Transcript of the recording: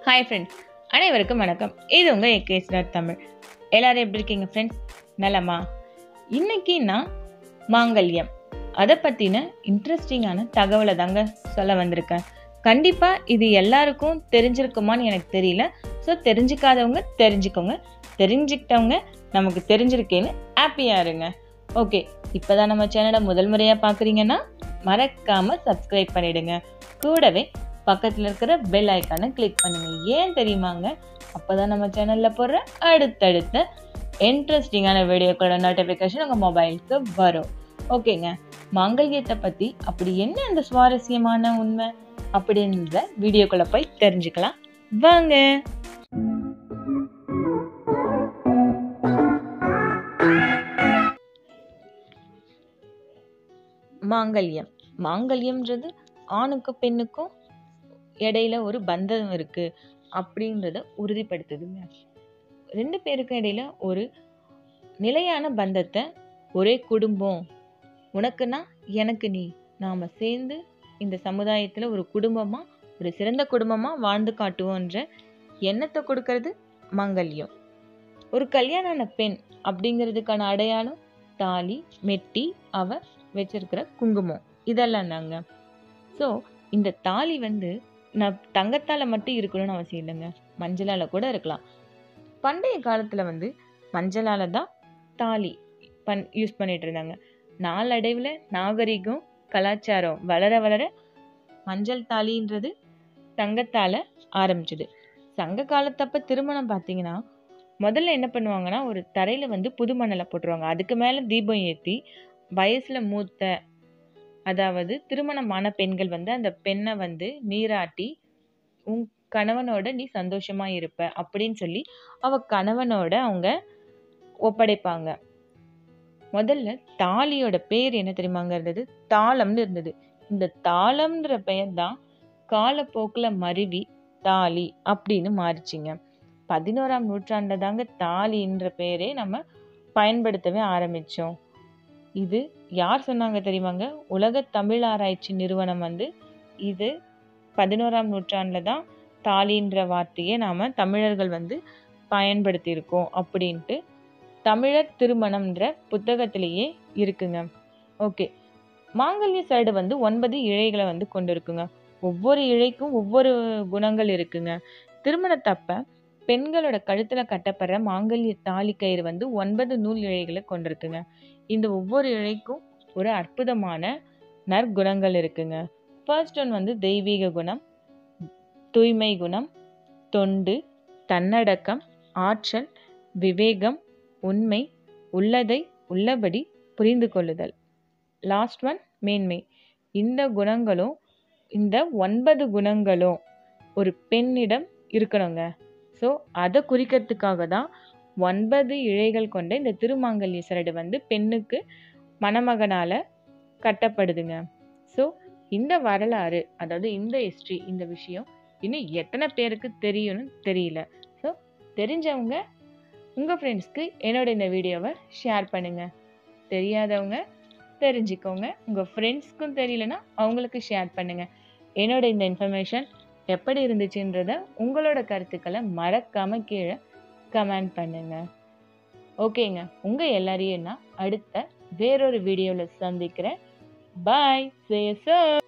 hi friends அனைவருக்கும் வணக்கம் இது உங்கள் ஏகேஸ்வர் தமிழ் எல்லாரும் எப்படி இருக்கீங்க ஃப்ரெண்ட்ஸ் நலமா இன்னைக்கு நான் மாங்கல்யம் அதை பற்றின இன்ட்ரெஸ்டிங்கான தகவலை தாங்க சொல்ல வந்திருக்கேன் கண்டிப்பாக இது எல்லாருக்கும் தெரிஞ்சிருக்குமான்னு எனக்கு தெரியல ஸோ தெரிஞ்சுக்காதவங்க தெரிஞ்சுக்கோங்க தெரிஞ்சுக்கிட்டவங்க நமக்கு தெரிஞ்சிருக்கேன்னு ஹாப்பியாக இருங்க ஓகே இப்போ தான் நம்ம சேனலை முதல் முறையாக பார்க்குறீங்கன்னா மறக்காமல் சப்ஸ்கிரைப் பண்ணிடுங்க கூடவே பக்கத்தில் இருக்கிற பெல் ஐக்கானை கிளிக் பண்ணுங்க ஏன் தெரியுமாங்க அப்பதான் நம்ம சேனலில் போடுற அடுத்தடுத்த இன்ட்ரெஸ்டிங்கான வீடியோக்களோட நோட்டிஃபிகேஷன் உங்கள் மொபைலுக்கு வரும் ஓகேங்க மாங்கல்யத்தை பற்றி அப்படி என்ன அந்த சுவாரஸ்யமான உண்மை அப்படின்ற வீடியோக்குள்ள போய் தெரிஞ்சுக்கலாம் வாங்க மாங்கல்யம் மாங்கல்யம்ன்றது ஆணுக்கும் பெண்ணுக்கும் இடையில ஒரு பந்தம் இருக்கு அப்படின்றத உறுதிப்படுத்துதுங்க ரெண்டு பேருக்கும் இடையில ஒரு நிலையான பந்தத்தை ஒரே குடும்பம் உனக்குன்னா எனக்கு நீ நாம சேர்ந்து இந்த சமுதாயத்துல ஒரு குடும்பமா ஒரு சிறந்த குடும்பமா வாழ்ந்து காட்டுவோன்ற எண்ணத்தை கொடுக்கறது மங்கல்யம் ஒரு கல்யாணான பெண் அப்படிங்கிறதுக்கான அடையாளம் தாலி மெட்டி அவ வச்சிருக்கிற குங்குமம் இதெல்லாம் தாங்க ஸோ இந்த தாலி வந்து நான் தங்கத்தால் மட்டும் இருக்கணும்னு அவசியம் இல்லைங்க மஞ்சளால் கூட இருக்கலாம் பண்டைய காலத்தில் வந்து மஞ்சளால் தான் தாலி பண் யூஸ் பண்ணிட்டு இருந்தாங்க நாளடைவில் நாகரிகம் கலாச்சாரம் வளர வளர மஞ்சள் தாலின்றது தங்கத்தால் ஆரம்பிச்சுது சங்க காலத்தப்ப திருமணம் பார்த்தீங்கன்னா முதல்ல என்ன பண்ணுவாங்கன்னா ஒரு தரையில் வந்து புது மணலை போட்டுருவாங்க அதுக்கு மேலே தீபம் ஏற்றி வயசில் மூத்த அதாவது திருமணமான பெண்கள் வந்து அந்த பெண்ணை வந்து நீராட்டி உன் கணவனோட நீ சந்தோஷமா இருப்ப அப்படின்னு சொல்லி அவ கணவனோட அவங்க ஒப்படைப்பாங்க முதல்ல தாலியோட பேர் என்ன தெரியுமாங்க இருந்தது தாளம்னு இருந்தது இந்த தாளம்ன்ற பெயர் தான் காலப்போக்கில் மருவி தாலி அப்படின்னு மாறிச்சிங்க பதினோராம் நூற்றாண்டுல தாங்க தாலின்ற பேரே நம்ம பயன்படுத்தவே ஆரம்பிச்சோம் இது யார் சொன்னாங்க தெரியுமாங்க உலக தமிழ் ஆராய்ச்சி நிறுவனம் வந்து இது பதினோராம் நூற்றாண்டில் தான் தாலின்ற வார்த்தையை நாம் தமிழர்கள் வந்து பயன்படுத்தியிருக்கோம் அப்படின்ட்டு தமிழர் திருமணம்ன்ற புத்தகத்திலேயே இருக்குங்க ஓகே மாங்கல்ய சரடு வந்து ஒன்பது இழைகளை வந்து கொண்டு இருக்குங்க ஒவ்வொரு இழைக்கும் ஒவ்வொரு குணங்கள் இருக்குங்க திருமணத்தப்ப பெண்களோட கழுத்தில் கட்டப்படுற மாங்கல்ய தாலி கயிறு வந்து ஒன்பது நூல் இழைகளை கொண்டிருக்குங்க இந்த ஒவ்வொரு இழைக்கும் ஒரு அற்புதமான நற்குணங்கள் இருக்குங்க ஃபர்ஸ்ட் ஒன் வந்து தெய்வீக குணம் தூய்மை குணம் தொண்டு தன்னடக்கம் ஆற்றல் விவேகம் உண்மை உள்ளதை உள்ளபடி புரிந்து கொள்ளுதல் லாஸ்ட் ஒன் மேன்மை இந்த குணங்களும் இந்த ஒன்பது குணங்களும் ஒரு பெண்ணிடம் இருக்கணுங்க ஸோ அதை குறிக்கிறதுக்காக தான் ஒன்பது இழைகள் கொண்ட இந்த திருமாங்கல்ய சரடு வந்து பெண்ணுக்கு மணமகனால் கட்டப்படுதுங்க ஸோ இந்த வரலாறு அதாவது இந்த ஹிஸ்ட்ரி இந்த விஷயம் இன்னும் எத்தனை பேருக்கு தெரியும்னு தெரியல ஸோ தெரிஞ்சவங்க உங்கள் ஃப்ரெண்ட்ஸ்க்கு என்னோட இந்த வீடியோவை ஷேர் பண்ணுங்கள் தெரியாதவங்க தெரிஞ்சுக்கோங்க உங்கள் ஃப்ரெண்ட்ஸ்க்கும் தெரியலனா அவங்களுக்கு ஷேர் பண்ணுங்கள் என்னோட இந்த இன்ஃபர்மேஷன் எப்படி இருந்துச்சுன்றத உங்களோட கருத்துக்களை மறக்காமல் கீழே கமெண்ட் பண்ணுங்க ஓகேங்க உங்கள் எல்லாரையும் நான் அடுத்த வேறொரு வீடியோவில் சந்திக்கிறேன் பாய் சே